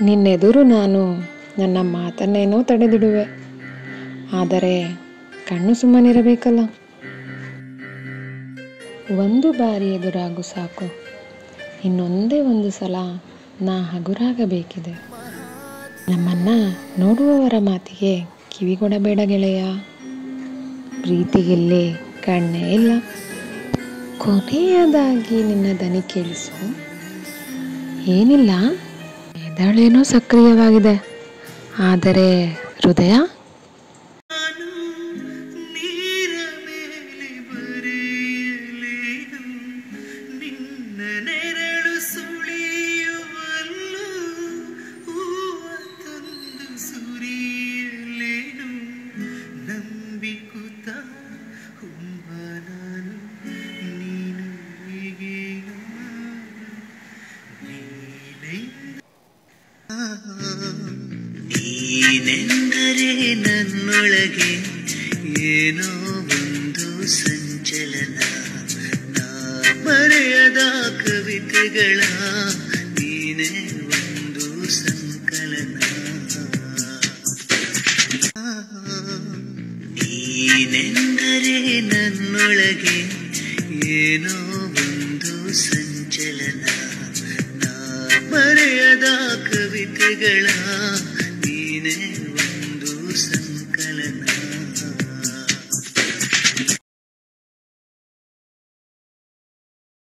ನಿನ್ನೆದುರು ನಾನು ನನ್ನ ಮಾತನ್ನೇನೋ ತಡೆದಿಡುವೆ ಆದರೆ ಕಣ್ಣು ಸುಮ್ಮನಿರಬೇಕಲ್ಲ ಒಂದು ಬಾರಿ ಎದುರಾಗು ಸಾಕು ಇನ್ನೊಂದೇ ಒಂದು ಸಲ ನಾ ಹಗುರಾಗಬೇಕಿದೆ ನಮ್ಮನ್ನ ನೋಡುವವರ ಮಾತಿಗೆ ಕಿವಿಗೊಡಬೇಡ ಗೆಳೆಯ ಪ್ರೀತಿಗಿಲ್ಲಿ ಕಣ್ಣೇ ಇಲ್ಲ ಕೊನೆಯದಾಗಿ ನಿನ್ನ ದನಿ ಕೇಳಿಸು ಏನಿಲ್ಲ ಎದಳೇನೋ ಸಕ್ರಿಯವಾಗಿದೆ ಆದರೆ ಹೃದಯ ನೀರ ಮೇಲೆ ಬರೆಯಲೇನು ನಿನ್ನ ನೆರಳು ಸುಳಿಯುವಲ್ಲೂ ಹೂವ ತಂದು ಸುರಿಯಲೇನು ನಂಬಿಕುತ್ತ ಹುಂಬ ನಾನು ನೀನು ಹೀಗೇನು ನೀನೆಂದರೆ ನನ್ನೊಳಗೆ ಏನೋ ಒಂದು ಸಂಚಲನ ನಾ ಮರೆಯದ ಕವಿತೆಗಳ ನೀನೇ ಒಂದು ಸಂಕಲನ ನೀನೆಂದರೆ ನನ್ನೊಳಗೆ ಏನೋ ಒಂದು ಸಂಚಲನ ನಾ ಮರೆಯದ ಕವಿತೆಗಳ